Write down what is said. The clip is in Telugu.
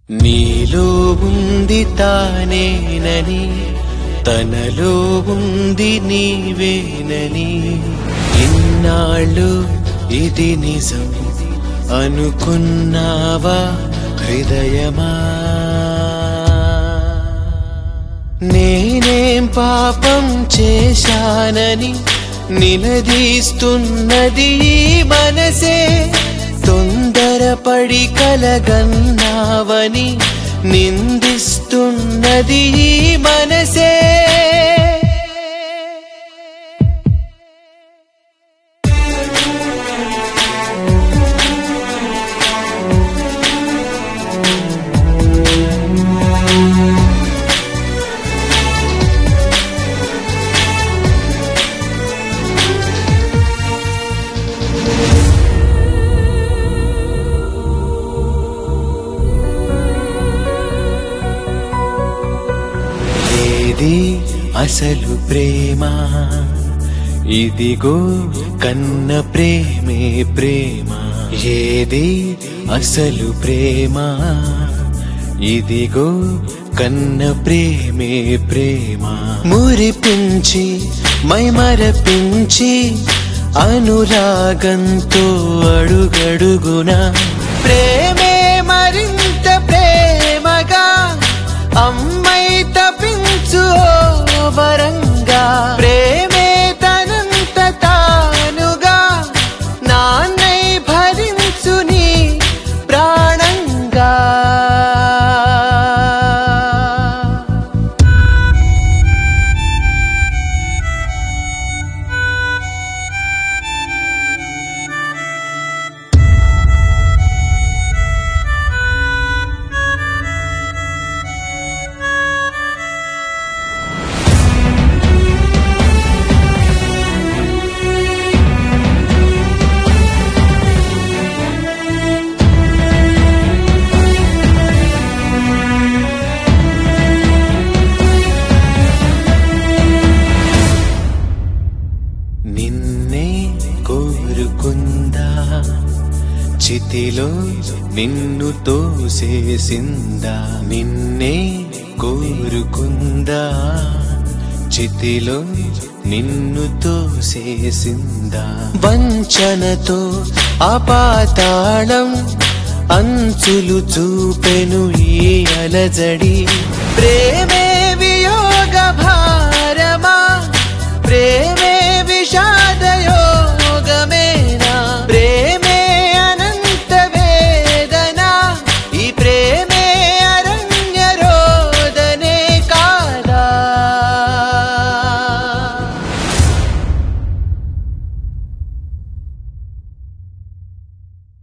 నీలో ఉంది తానేనని తనలో ఉంది నీవేనని ఇన్నాళ్ళు ఇది నిజం అనుకున్నావా హృదయమా నేనేం పాపం చేశానని నిలదీస్తున్నది ఈ మనసే తొందరపడి కలగన్నావని నిందిస్తున్నది ఈ మనసే ఏది అసలు ప్రేమ ఇదిగో కన్న ప్రేమే ప్రేమ ఏది అసలు ప్రేమ ఇదిగో కన్న ప్రేమే ప్రేమ మురిపించి మైమరపించి అనురాగంతో అడుగడుగున ప్రేమే మరింత ప్రేమగా అమ్మై తపించు ఓ వరంగా ప్రేమే తనంత తానుగా నాన్నై భరించు నీ ప్రాణంగా నిన్నే కోరుకుందా చితిలో నిన్ను తోసేసిందా నిన్నే కోరుకుందా చితిలో నిన్ను తోసేసిందా వంచనతో అపాతాళం అంచులు చూపెను ఈ అలజడి ప్రేమే వియోగ భారమా ప్రేమే